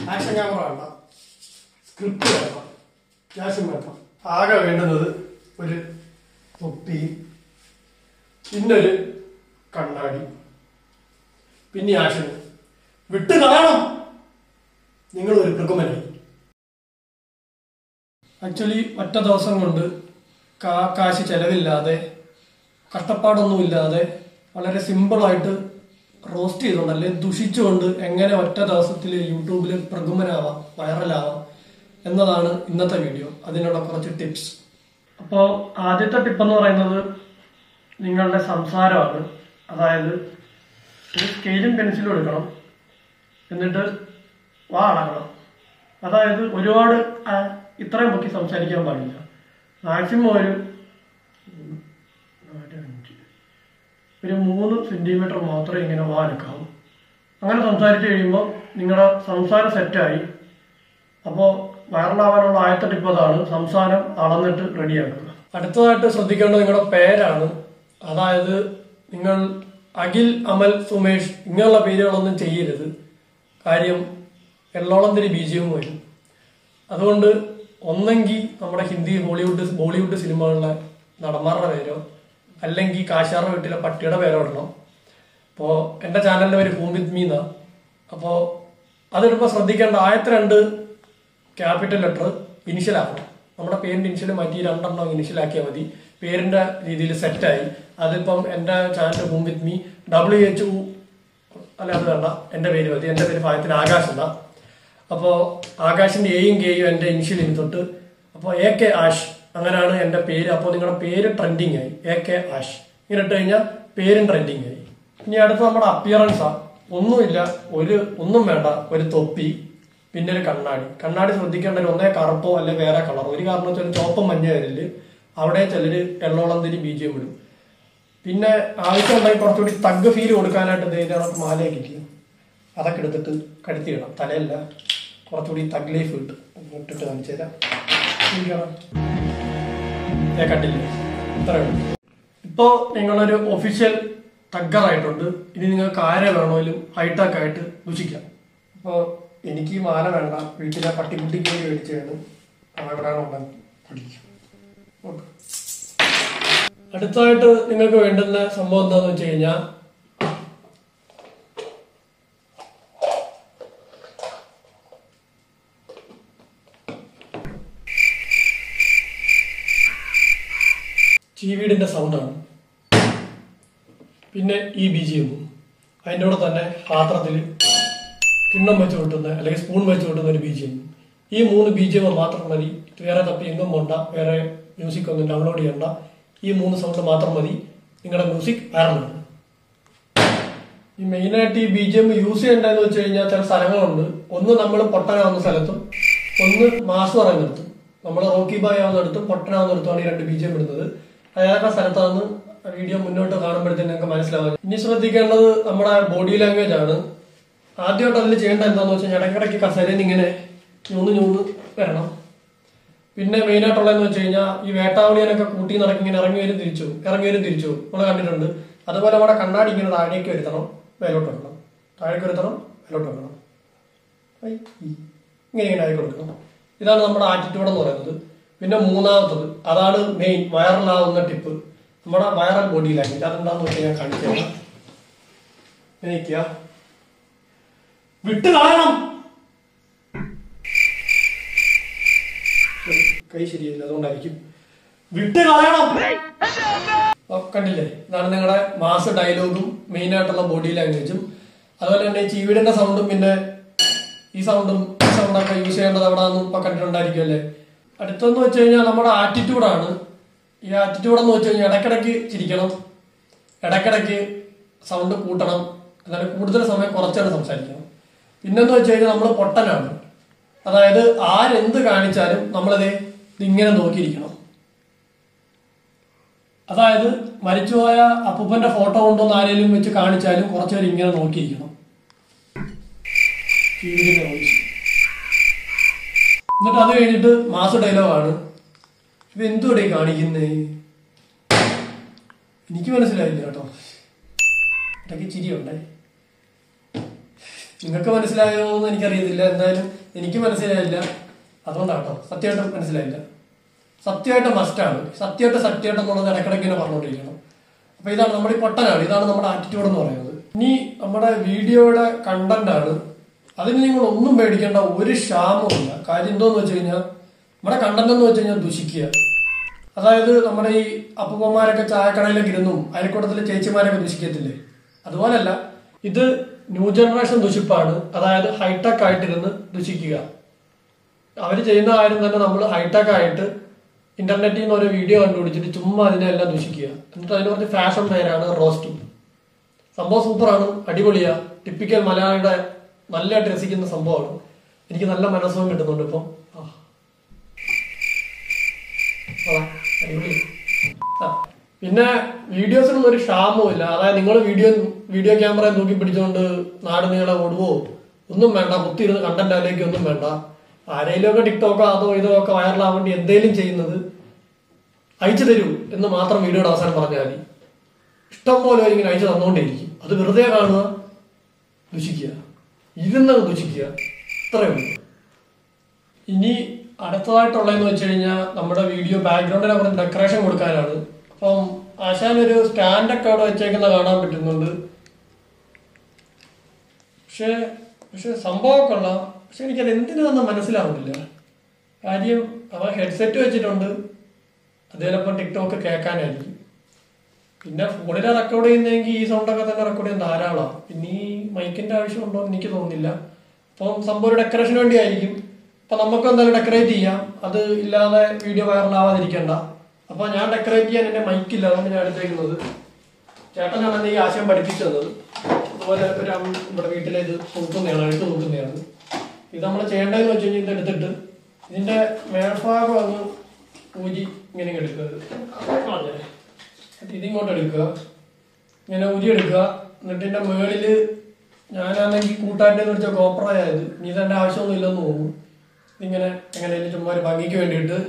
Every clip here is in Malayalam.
ആക്ഷൻ ക്യാമറ വേണ്ട സ്ക്രിപ്റ്റ് വേണ്ട ക്യാഷും വേണ്ട ആകെ വേണ്ടുന്നത് ഒരു തൊപ്പി പിന്നൊരു കണ്ണാടി പിന്നെ ആക്ഷൻ വിട്ട് കാണണം നിങ്ങൾ ഒരു മൃഗമനായി ആക്ച്വലി ഒറ്റ ദിവസം കൊണ്ട് കാ കാശ് ചെലവില്ലാതെ കഷ്ടപ്പാടൊന്നുമില്ലാതെ വളരെ സിമ്പിളായിട്ട് റോസ്റ്റ് ചെയ്തുകൊണ്ട് അല്ലെങ്കിൽ ദുഷിച്ചുകൊണ്ട് എങ്ങനെ ഒറ്റ ദിവസത്തിൽ യൂട്യൂബിൽ പ്രഗുമനാവാം വൈറലാവാം എന്നതാണ് ഇന്നത്തെ വീഡിയോ അതിനുള്ള കുറച്ച് ടിപ്സ് അപ്പോൾ ആദ്യത്തെ ടിപ്പ് എന്ന് പറയുന്നത് നിങ്ങളുടെ സംസാരമാണ് അതായത് ഒരു സ്കെയിലും പെൻസിലും എടുക്കണം എന്നിട്ട് വാ അടങ്ങണം അതായത് ഒരുപാട് ആ, ഇത്രയും പൊക്കി സംസാരിക്കാൻ പാടില്ല മാക്സിമം ഒരു ഉം, നാല്, അഞ്ച് ഒരു മൂന്ന് സെന്റിമീറ്റർ മാത്രമേ ഇങ്ങനെ വാ അനക്കാവൂ അങ്ങനെ സംസാരിച്ച് കഴിയുമ്പോൾ നിങ്ങളുടെ സംസാരം സെറ്റായി അപ്പോൾ വൈറലാവാനുള്ള ആദ്യത്തെ ടിപ്പ് അതാണ് സംസാരം അളന്നിട്ട് റെഡിയാക്കുക അടുത്തതായിട്ട് ശ്രദ്ധിക്കേണ്ടത് നിങ്ങളുടെ പേരാണ് അതായത് നിങ്ങൾ അഖിൽ അമൽ സുമേഷ് ഇങ്ങനെയുള്ള പേരുകളൊന്നും ചെയ്യരുത് കാര്യം എള്ളോളം തിരി ബീജിയവും വരും അതുകൊണ്ട് ഒന്നെങ്കിൽ നമ്മുടെ ഹിന്ദി ബോളിവുഡ് ബോളിവുഡ് സിനിമകളിലെ നടന്മാരുടെ പേരോ അല്ലെങ്കിൽ കാശാറുടെ വീട്ടിലെ പട്ടിയുടെ പേരോ ഇടണം അപ്പോൾ എൻ്റെ ചാനലിൻ്റെ പേര് ഹൂം വിത്ത് മീ എന്നാ അപ്പോൾ അതിലിപ്പോൾ ശ്രദ്ധിക്കേണ്ട ആദ്യത്തെ രണ്ട് ക്യാപിറ്റൽ ലെറ്റർ ഇനിഷ്യൽ ആക്കണം നമ്മുടെ പേരിന്റെ ഇനിഷ്യൽ മാറ്റി രണ്ടെണ്ണം ഇനിഷ്യൽ ആക്കിയാൽ മതി പേരിന്റെ രീതിയിൽ സെറ്റായി അതിപ്പം എൻ്റെ channel home with me W H U അല്ല അത് വേണ്ട എൻ്റെ പേര് മതി എൻ്റെ പേര് ഭാഗത്തിന് ആകാശ് എന്നാ അപ്പോൾ ആകാശിന്റെ എയും കെയും എൻ്റെ ഇനിഷ്യൽ ഇനി തൊട്ട് അപ്പോൾ എ കെ ആഷ് അങ്ങനെയാണ് എൻ്റെ പേര് അപ്പോൾ നിങ്ങളുടെ പേര് ട്രെൻഡിങ് ആയി എ കെ ആഷ് ഇങ്ങനെ ഇട്ട് കഴിഞ്ഞാൽ പേരും ട്രെൻഡിങ് ആയി ഇനി അടുത്ത് നമ്മുടെ അപ്പിയറൻസാ ഒന്നുമില്ല ഒരു ഒന്നും വേണ്ട ഒരു തൊപ്പി പിന്നെ ഒരു കണ്ണാടി കണ്ണാടി ശ്രദ്ധിക്കേണ്ട ഒരു ഒന്നേ കറുപ്പോ അല്ലെ വേറെ കളർ ഒരു കാരണം വെച്ചാൽ ചോപ്പം മഞ്ഞ വരല് അവിടെ ചിലര് എള്ളോളം തിരി ബീജം വിടും പിന്നെ ആവശ്യം ഉണ്ടെങ്കിൽ കുറച്ചുകൂടി തഗ് ഫീൽ കൊടുക്കാനായിട്ട് എന്ത് ചെയ്താൽ മാലയൊക്കെ ഇരിക്കും അതൊക്കെ എടുത്തിട്ട് കടുത്തിയിടാം തലയല്ല കുറച്ചുകൂടി തഗ് ലൈഫ് കിട്ടും ഇട്ടിട്ട് കാണിച്ചു തരാം ഇരിക്കണം. ദേ കണ്ടില്ലേ ഇത്രയേ ഉള്ളൂ ഇപ്പോൾ നിങ്ങളൊരു ഒഫീഷ്യൽ തഗ്ഗറായിട്ടുണ്ട് ഇനി നിങ്ങൾക്ക് ആരെ വേണമെങ്കിലും ഹൈടെക് ആയിട്ട് ദുഷിക്കാം അപ്പോൾ എനിക്ക് ഈ മാല വേണ്ട വീട്ടിലെ പട്ടിക്കുട്ടിക്ക് വേണ്ടി മേടിച്ചാണ് അതെവിടെയാണ് ഉണ്ടാക്കി പഠിക്കും ഓക്കെ അടുത്തതായിട്ട് നിങ്ങൾക്ക് വേണ്ടുന്ന സംഭവം എന്താണെന്ന് വെച്ച് കഴിഞ്ഞാൽ ചീവീടിന്റെ സൗണ്ടാണ് പിന്നെ ഈ ബി ജി എമ്മും അതിൻ്റെ കൂടെ തന്നെ പാത്രത്തിൽ കിണ്ണം വെച്ച് കൊട്ടുന്ന അല്ലെങ്കിൽ സ്പൂൺ വെച്ച് കൊട്ടുന്ന ഒരു ബി ജി എം ഈ മൂന്ന് ബി ജി എം മാത്രം മതി വേറെ തപ്പി എങ്ങും പോണ്ട വേറെ മ്യൂസിക് ഒന്നും ഡൗൺലോഡ് ചെയ്യണ്ട ഈ മൂന്ന് സൗണ്ട് മാത്രം മതി നിങ്ങളുടെ മ്യൂസിക് വൈറലാണ് ഈ മെയിനായിട്ട് ഈ ബി ജി എം യൂസ് ചെയ്യേണ്ടതെന്ന് വെച്ച് കഴിഞ്ഞാൽ ചില സ്ഥലങ്ങളുണ്ട് ഒന്ന് നമ്മൾ പൊട്ടനാവുന്ന സ്ഥലത്തും ഒന്ന് മാസ് പറയുന്നിടത്തും നമ്മൾ റോക്കി ബായ് ആവുന്നിടത്തും പൊട്ടനാവുന്നിടത്തുമാണ് ഈ രണ്ട് ബി ജി എം ഇടുന്നത് അതൊക്കെ സ്ഥലത്താണ് വീഡിയോ മുന്നോട്ട് കാണുമ്പോഴത്തേക്ക് നിങ്ങൾക്ക് മനസ്സിലാവും ഇനി ശ്രദ്ധിക്കേണ്ടത് നമ്മുടെ ബോഡി ലാംഗ്വേജ് ആണ് ആദ്യമായിട്ട് അതിൽ ചെയ്യേണ്ടത് എന്താണെന്ന് വെച്ചാൽ ഇടയ്ക്കിടയ്ക്ക് കസേരയിൽ ഇങ്ങനെ ഞൂന്ന് ഞൂന്ന് വരണം പിന്നെ മെയിൻ ആയിട്ടുള്ളതെന്ന് വെച്ച് കഴിഞ്ഞാൽ ഈ വേട്ടാവളിയനൊക്കെ കൂട്ടി നടക്കി ഇങ്ങനെ ഇറങ്ങി വരും തിരിച്ചു പോകും. ഇറങ്ങി വരും തിരിച്ചു പോകും. നമ്മൾ കണ്ടിട്ടുണ്ട് അതുപോലെ നമ്മുടെ കണ്ണാടി ഇങ്ങനെ താഴേക്ക് വരുത്തണം മേലോട്ട് വെക്കണം താഴേക്ക് വരുത്തണം മേലോട്ട് വെക്കണം ഐ, ഈ. ഇങ്ങനെ ഇങ്ങനെ ആയി കൊടുക്കണം ഇതാണ് നമ്മുടെ ആറ്റിറ്റ്യൂഡ് എന്ന് പറയുന്നത് പിന്നെ മൂന്നാമത്തത് അതാണ് മെയിൻ വൈറലാവുന്ന ടിപ്പ് നമ്മുടെ വൈറൽ ബോഡി ലാംഗ്വേജ് അതെന്താന്ന് വെച്ചാൽ ഞാൻ കാണിച്ചു തരാം ഇങ്ങനെ നിൽക്കുക വിട്ട് കളയണം ശരി, കൈ ശരിയല്ല അതുകൊണ്ടായിരിക്കും വിട്ട് കളയണം ഓ, കണ്ടില്ലേ ഇതാണ് നിങ്ങളുടെ മാസ് ഡയലോഗും മെയിൻ ആയിട്ടുള്ള ബോഡി ലാംഗ്വേജും അതുപോലെ തന്നെ ഈ ചീവിടിന്റെ സൗണ്ടും പിന്നെ ഈ സൗണ്ടും ഈ സൗണ്ടൊക്കെ യൂസ് ചെയ്യേണ്ടത് എവിടെയാണെന്നും ഇപ്പൊ കണ്ടിട്ടുണ്ടായിരിക്കും അല്ലേ അടുത്തെന്ന് വെച്ച് കഴിഞ്ഞാൽ നമ്മുടെ ആറ്റിറ്റ്യൂഡാണ് ഈ ആറ്റിറ്റ്യൂഡ് എന്ന് വെച്ച് കഴിഞ്ഞാൽ ഇടയ്ക്കിടയ്ക്ക് ചിരിക്കണം ഇടയ്ക്കിടയ്ക്ക് സൗണ്ട് കൂട്ടണം എന്നാലും കൂടുതൽ സമയം കുറച്ചാണ് സംസാരിക്കണം പിന്നെന്ന് വെച്ച് കഴിഞ്ഞാൽ നമ്മൾ പൊട്ടനാണ് അതായത് ആരെന്ത് കാണിച്ചാലും നമ്മളത് ഇതിങ്ങനെ നോക്കിയിരിക്കണം അതായത് മരിച്ചുപോയ അപ്പൂപ്പന്റെ ഫോട്ടോ കൊണ്ടുവന്ന് ആരെങ്കിലും വെച്ച് കാണിച്ചാലും കുറച്ചു നേരം ഇങ്ങനെ നോക്കിയിരിക്കണം ചീവിടിന്റെ voice. എന്നിട്ട് അത് കഴിഞ്ഞിട്ട് മാസ് ഡയലോഗാണ് ഇത് എന്തുവിടെ കാണിക്കുന്നേ എനിക്ക് മനസ്സിലായില്ല കേട്ടോ ഇടയ്ക്ക് ചിരിയുണ്ടേ നിങ്ങൾക്ക് മനസ്സിലായോ എന്ന് എനിക്കറിയത്തില്ല എന്തായാലും എനിക്ക് മനസ്സിലായില്ല അതുകൊണ്ടാട്ടോ സത്യമായിട്ടും മനസ്സിലായില്ല സത്യമായിട്ട് മസ്റ്റാണ് സത്യമായിട്ട് സത്യമായിട്ട് എന്നുള്ളത് ഇടയ്ക്കിടയ്ക്ക് ഇങ്ങനെ പറഞ്ഞുകൊണ്ടിരിക്കണം അപ്പൊ ഇതാണ് നമ്മുടെ ഈ പൊട്ടനാണ് ഇതാണ് നമ്മുടെ ആറ്റിറ്റ്യൂഡ് എന്ന് പറയുന്നത് ഇനി നമ്മുടെ വീഡിയോയുടെ കണ്ടന്റ് ആണ് അതിന് നിങ്ങൾ ഒന്നും പേടിക്കേണ്ട ഒരു ക്ഷാമവുമില്ല കാര്യം എന്തോന്ന് വെച്ച് കഴിഞ്ഞാൽ നമ്മുടെ കണ്ടന്റ് എന്ന് വെച്ച് കഴിഞ്ഞാൽ ദുഷിക്കുക അതായത് നമ്മുടെ ഈ അപ്പൂപ്പന്മാരൊക്കെ ചായക്കടയിലൊക്കെ ഇരുന്നും അയൽക്കൂട്ടത്തിലെ ചേച്ചിമാരൊക്കെ ദുഷിക്കത്തില്ലേ അതുപോലല്ല ഇത് ന്യൂ ജനറേഷൻ ദുഷിപ്പാണ് അതായത് ഹൈടെക് ആയിട്ടിരുന്ന് ദുഷിക്കുക അവർ ചെയ്യുന്ന കാര്യം തന്നെ നമ്മൾ ഹൈടെക് ആയിട്ട് ഇന്റർനെറ്റിൽ നിന്ന് ഒരു വീഡിയോ കണ്ടുപിടിച്ചിട്ട് ചുമ്മാ അതിനെല്ലാം ദുഷിക്കുക എന്നിട്ട് അതിന് കുറച്ച് ഫാഷൻ പേരാണ് റോസ്റ്റിംഗ് സംഭവം സൂപ്പറാണ് അടിപൊളിയാ ടിപ്പിക്കൽ മലയാളിയുടെ നല്ലതായിട്ട് രസിക്കുന്ന സംഭവമാണ് എനിക്ക് നല്ല മനസ്സും കിട്ടുന്നുണ്ട് ഇപ്പം ആ. ആ, അടിപൊളി ആ, പിന്നെ വീഡിയോസിനൊന്നും ഒരു ക്ഷാമവുമില്ല അതായത് നിങ്ങൾ വീഡിയോ വീഡിയോ ക്യാമറ തൂക്കി പിടിച്ചുകൊണ്ട് നാട് നീളെ ഓടുവോ ഒന്നും വേണ്ട കുത്തിയിരുന്ന് കണ്ടന്റ് അതിലേക്ക് ഒന്നും വേണ്ട ആരെങ്കിലും ഒക്കെ ടിക്ടോക്കോ അതോ ഇതോ ഒക്കെ വൈറലാവാൻ വേണ്ടി എന്തെങ്കിലും ചെയ്യുന്നത് അയച്ചു തരൂ എന്ന് മാത്രം വീഡിയോയുടെ അവസാനം പറഞ്ഞാൽ മതി ഇഷ്ടം പോലെ അവർ ഇങ്ങനെ അയച്ചു തന്നുകൊണ്ടേയിരിക്കും അത് വെറുതെ കാണുക ദുഷിക്കുക ഇരുന്ന് ദുഷിക്കുക ഇത്രയേ ഉള്ളൂ ഇനി അടുത്തതായിട്ടുള്ളതെന്ന് വെച്ച് കഴിഞ്ഞാൽ നമ്മുടെ വീഡിയോ ബാക്ക്ഗ്രൗണ്ടിന് കുറച്ച് ഡെക്കറേഷൻ കൊടുക്കാനാണ് അപ്പം ആശാൻ ഒരു സ്റ്റാൻഡൊക്കെ അവിടെ വെച്ചേക്കുന്ന കാണാൻ പറ്റുന്നുണ്ട് പക്ഷേ പക്ഷെ സംഭവം കൊള്ളാം പക്ഷെ എനിക്കത് എന്തിനാന്ന് മനസ്സിലാവുന്നില്ല കാര്യം അവൻ ഹെഡ്സെറ്റ് വെച്ചിട്ടുണ്ട് അത് ചിലപ്പോൾ ടിക്ടോക്ക് കേൾക്കാനായിരിക്കും പിന്നെ ഫോണിലെ റെക്കോർഡ് ചെയ്യുന്നെങ്കിൽ ഈ സൗണ്ടൊക്കെ തന്നെ റെക്കോർഡ് ചെയ്യാൻ ധാരാളമാണ് പിന്നെ ഈ മൈക്കിന്റെ ആവശ്യമുണ്ടോ എന്ന് എനിക്ക് തോന്നുന്നില്ല അപ്പം സംഭവം ഒരു ഡെക്കറേഷന് വേണ്ടി ആയിരിക്കും അപ്പൊ നമുക്ക് എന്തായാലും ഡെക്കറേറ്റ് ചെയ്യാം അത് ഇല്ലാതെ വീഡിയോ വൈറലാവാതിരിക്കണ്ട അപ്പൊ ഞാൻ ഡെക്കറേറ്റ് ചെയ്യാൻ എന്റെ മൈക്കില്ല അതുകൊണ്ട് ഞാൻ എടുത്തേക്കുന്നത് ചേട്ടനാണ് ഈ ആശയം പഠിപ്പിച്ചു തന്നത് അതുപോലെ ഒരു അമ്മ ഇവിടെ വീട്ടിലെ ഇത് തൂക്കുന്നതാണ് എടുത്ത് തൂക്കുന്നതാണ് ഇത് നമ്മൾ ചെയ്യേണ്ടതെന്ന് വെച്ച് കഴിഞ്ഞാൽ ഇത് എടുത്തിട്ട് ഇതിന്റെ മേൽഭാഗം അങ്ങ് ഊരി ഇങ്ങനെ ഇങ്ങ് എടുക്കുക ഇത്. കളഞ്ഞേ. എന്നിട്ട് ഇതിങ്ങോട്ട് എടുക്കുക ഇങ്ങനെ ഊരി എടുക്കുക എന്നിട്ട് ഇതിന്റെ മേളില് ഞാനാണെങ്കിൽ കൂട്ടാൻ്റെ എന്ന് വെച്ചാൽ കോപ്പറായത് ഇനി ഇതെന്റെ ആവശ്യമൊന്നും ഇല്ലെന്ന് തോന്നുന്നു ഇതിങ്ങനെ എങ്ങനെയാലും ചുമ്മാ ഒരു ഭംഗിക്ക് വേണ്ടിയിട്ട്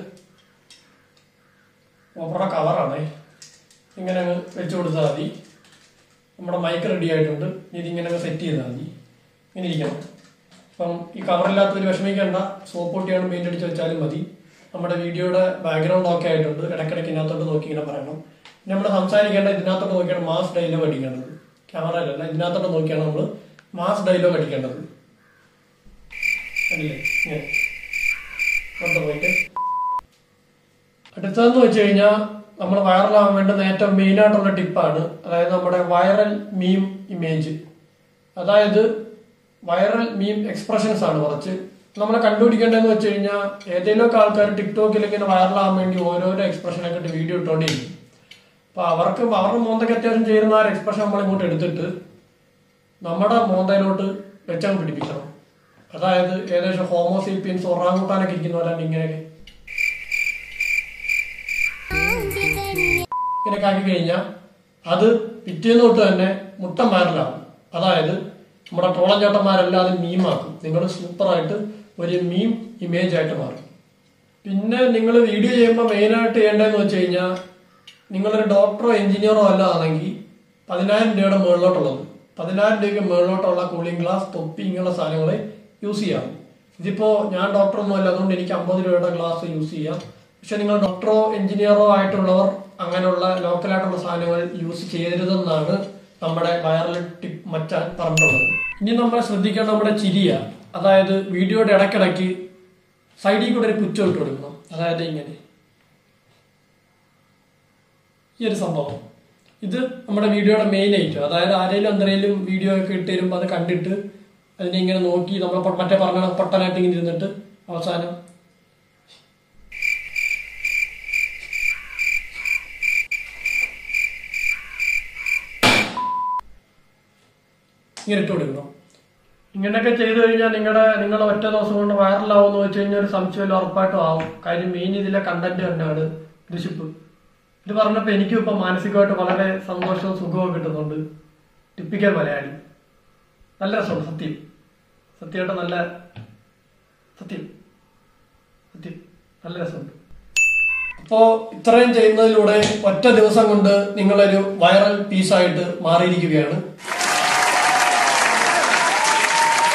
കോപ്പറയുടെ കവറാണേ ഇങ്ങനെ അങ്ങ് വെച്ച് കൊടുത്താൽ മതി നമ്മുടെ മൈക്ക് റെഡി ആയിട്ടുണ്ട് ഇനി ഇതിങ്ങനെ അങ്ങ് സെറ്റ് ചെയ്താൽ മതി ഇങ്ങനെ ഇരിക്കണം അപ്പം ഈ കവറില്ലാത്തൊരു വിഷമിക്കേണ്ട സോപ്പ് പൊട്ടിയാണ് പെയിന്റ് അടിച്ച് വെച്ചാലും മതി നമ്മുടെ വീഡിയോയുടെ ബാക്ക്ഗ്രൗണ്ട് ഒക്കെ ആയിട്ടുണ്ട് ഇടയ്ക്കിടയ്ക്ക് ഇതിനകത്തോട്ട് നോക്കി ഇങ്ങനെ പറയണം പിന്നെ നമ്മൾ സംസാരിക്കേണ്ട ഇതിനകത്തോട്ട് നോക്കിയാണ് മാസ് ഡയലോഗ് അടിക്കേണ്ടത് ക്യാമറയിലല്ല ഇതിനകത്തോട്ട് നോക്കിയാണ് നമ്മൾ മാസ് ഡയലോഗ് അടിക്കേണ്ടത് അല്ലേ ഇങ്ങനെ അടുത്ത പോയിട്ട് അടുത്തതെന്ന് വെച്ച് കഴിഞ്ഞാൽ നമ്മൾ വൈറലാവാൻ വേണ്ടുന്ന ഏറ്റവും മെയിൻ ആയിട്ടുള്ള ടിപ്പാണ് അതായത് നമ്മുടെ വൈറൽ മീം ഇമേജ് അതായത് വൈറൽ മീം എക്സ്പ്രഷൻസ് ആണ് കുറച്ച് നമ്മൾ കണ്ടുപിടിക്കേണ്ടതെന്ന് വെച്ച് കഴിഞ്ഞാൽ ഏതെങ്കിലുമൊക്കെ ആൾക്കാർ ടിക്ടോക്കിൽ ഇങ്ങനെ വൈറലാകാൻ വേണ്ടി ഓരോരോ എക്സ്പ്രഷനൊക്കെ ഇട്ട് വീഡിയോ ഇട്ടുകൊണ്ടിരിക്കും അപ്പൊ അവർക്ക് അവരുടെ മോന്തയ്ക്ക് അത്യാവശ്യം ചേരുന്ന ആ ഒരു എക്സ്പ്രഷൻ നമ്മൾ ഇങ്ങോട്ട് എടുത്തിട്ട് നമ്മുടെ മോന്തയിലോട്ട് വെച്ചങ്ങ് പിടിപ്പിക്കണം അതായത് ഏകദേശം ഹോമോസീപ്പിയൻസ് ഒറാങ്കൂട്ടാനൊക്കെ ഇരിക്കുന്ന പോലെ തന്നെ ഇങ്ങനെയൊക്കെ ഇങ്ങനെയൊക്കെ ആക്കി കഴിഞ്ഞാൽ അത് പിറ്റേന്ന് തൊട്ട് തന്നെ മുട്ടം വൈറലാകും അതായത് നമ്മുടെ ട്രോളം ചേട്ടന്മാരെല്ലാം അത് മീമാക്കും നിങ്ങൾ സൂപ്പറായിട്ട് ഒരു മീം ഇമേജ് ആയിട്ട് മാറും പിന്നെ നിങ്ങൾ വീഡിയോ ചെയ്യുമ്പോൾ മെയിനായിട്ട് ചെയ്യേണ്ടതെന്ന് വെച്ച് കഴിഞ്ഞാൽ നിങ്ങളൊരു ഡോക്ടറോ എഞ്ചിനീയറോ അല്ല ആണെങ്കിൽ പതിനായിരം രൂപയുടെ മുകളിലോട്ടുള്ളത് പതിനായിരം രൂപയ്ക്ക് മുകളിലോട്ടുള്ള കൂളിംഗ് ഗ്ലാസ് തൊപ്പി ഇങ്ങനെയുള്ള സാധനങ്ങൾ യൂസ് ചെയ്യാം ഇതിപ്പോ ഞാൻ ഡോക്ടറൊന്നും അല്ല അതുകൊണ്ട് എനിക്ക് അമ്പത് രൂപയുടെ ഗ്ലാസ് യൂസ് ചെയ്യാം പക്ഷെ നിങ്ങൾ ഡോക്ടറോ എഞ്ചിനീയറോ ആയിട്ടുള്ളവർ അങ്ങനെയുള്ള ലോക്കലായിട്ടുള്ള സാധനങ്ങൾ യൂസ് ചെയ്യരുതെന്നാണ് നമ്മുടെ വൈറൽ ടിപ്പ് മച്ചാൻ പറഞ്ഞിട്ടുള്ളത് ഇനി നമ്മൾ ശ്രദ്ധിക്കേണ്ട നമ്മുടെ ചിരിയ അതായത് വീഡിയോയുടെ ഇടയ്ക്കിടയ്ക്ക് സൈഡിൽ കൂടെ ഒരു പുറ്റം ഇട്ട് കൊടുക്കണം അതായത് ഇങ്ങനെ ഈ ഒരു സംഭവം ഇത് നമ്മുടെ വീഡിയോയുടെ മെയിൻ ഐറ്റം അതായത് ആരെങ്കിലും എന്തെങ്കിലും വീഡിയോ ഒക്കെ ഇട്ട് തരുമ്പോൾ അത് കണ്ടിട്ട് അതിനെ ഇങ്ങനെ നോക്കി നമ്മൾ പൊ- മറ്റേ പറഞ്ഞ പൊട്ടനായിട്ട് ഇങ്ങനെ ഇരുന്നിട്ട് അവസാനം ഇങ്ങനെ ഇട്ട് കൊടുക്കണം ഇങ്ങനെയൊക്കെ ചെയ്തു കഴിഞ്ഞാൽ നിങ്ങളുടെ നിങ്ങൾ ഒറ്റ ദിവസം കൊണ്ട് വൈറലാവും എന്ന് വെച്ച് കഴിഞ്ഞാൽ ഒരു സംശയം ഉറപ്പായിട്ടും ആവും കാര്യം മെയിൻ ഇതിലെ കണ്ടന്റ് തന്നെയാണ് ദുഷിപ്പ് ഇത് പറഞ്ഞപ്പോൾ എനിക്കും ഇപ്പൊ മാനസികമായിട്ട് വളരെ സന്തോഷവും സുഖവും കിട്ടുന്നുണ്ട് ടിപ്പിക്കൽ മലയാളി നല്ല രസമുണ്ട് സത്യം സത്യമായിട്ട് നല്ല സത്യം സത്യം നല്ല രസമുണ്ട് അപ്പോ ഇത്രയും ചെയ്യുന്നതിലൂടെ ഒറ്റ ദിവസം കൊണ്ട് നിങ്ങളൊരു വൈറൽ പീസായിട്ട് മാറിയിരിക്കുകയാണ്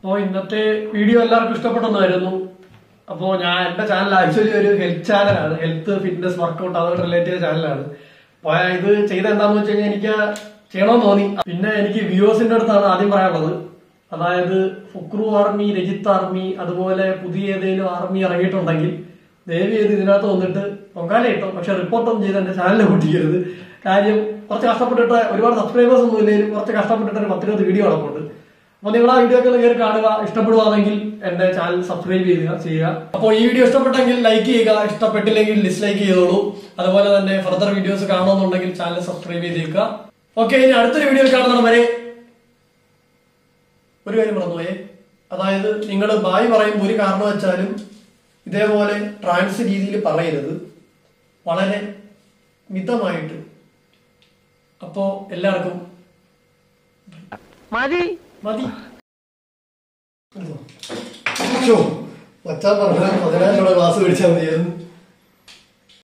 അപ്പോൾ ഇന്നത്തെ വീഡിയോ എല്ലാവർക്കും ഇഷ്ടപ്പെട്ടെന്നായിരുന്നു അപ്പോൾ ഞാൻ എന്റെ ചാനൽ ആക്ച്വലി ഒരു ഹെൽത്ത് ചാനലാണ് ഹെൽത്ത് ഫിറ്റ്നസ് വർക്കൗട്ട് അതുമായിട്ട് റിലേറ്റ് ചെയ്ത ചാനലാണ് അപ്പോൾ ഇത് ചെയ്ത എന്താന്ന് വെച്ച് കഴിഞ്ഞാൽ എനിക്ക് ചെയ്യണമെന്ന് തോന്നി പിന്നെ എനിക്ക് വ്യൂവേഴ്സിന്റെ അടുത്താണ് ആദ്യം പറയാനുള്ളത് അതായത് ഫുക്രു ആർമി രജിത്ത് ആർമി അതുപോലെ പുതിയ ഏതെങ്കിലും ആർമി ഇറങ്ങിയിട്ടുണ്ടെങ്കിൽ ദയവ് ചെയ്ത് ഇതിനകത്ത് വന്നിട്ട് പൊങ്കാല ഇട്ടോ പക്ഷെ റിപ്പോർട്ടൊന്നും ചെയ്ത് എന്റെ ചാനലിൽ കൂട്ടിക്കരുത് കാര്യം കുറച്ച് കഷ്ടപ്പെട്ടിട്ട് ഒരുപാട് സബ്സ്ക്രൈബേഴ്സ് ഒന്നും ഇല്ലെങ്കിലും കുറച്ച് കഷ്ടപ്പെട്ടിട്ട് ഒരു പത്തിരുപത് വീഡിയോ കിടപ്പുണ്ട് അപ്പൊ നിങ്ങൾ ആ വീഡിയോ ഒക്കെ ഒന്ന് കയറി കാണുക ഇഷ്ടപ്പെടുവാണെങ്കിൽ എന്റെ ചാനൽ സബ്സ്ക്രൈബ് ചെയ്യുക ചെയ്യുക അപ്പോൾ ഈ വീഡിയോ ഇഷ്ടപ്പെട്ടെങ്കിൽ ലൈക്ക് ചെയ്യുക ഇഷ്ടപ്പെട്ടില്ലെങ്കിൽ ഡിസ്ലൈക്ക് ചെയ്തോളൂ അതുപോലെ തന്നെ ഫർദർ വീഡിയോസ് കാണുമെന്നുണ്ടെങ്കിൽ ചാനൽ സബ്സ്ക്രൈബ് ചെയ്തേക്കുക ഓക്കെ ഇനി അടുത്തൊരു വീഡിയോ കാണുന്നിടം വരെ ഒരു കാര്യം മറന്നുപോയേ അതായത് നിങ്ങൾ ബായ് പറയുമ്പോൾ ഒരു കാരണം വെച്ചാലും ഇതേപോലെ ട്രാൻസ് രീതിയിൽ പറയരുത് വളരെ മിതമായിട്ട് അപ്പോ എല്ലാവർക്കും മതി മതി മച്ചാൻ പറഞ്ഞ പതിനായിരം രൂപ ക്ലാസ് മേടിച്ചാൽ മതിയായിരുന്നു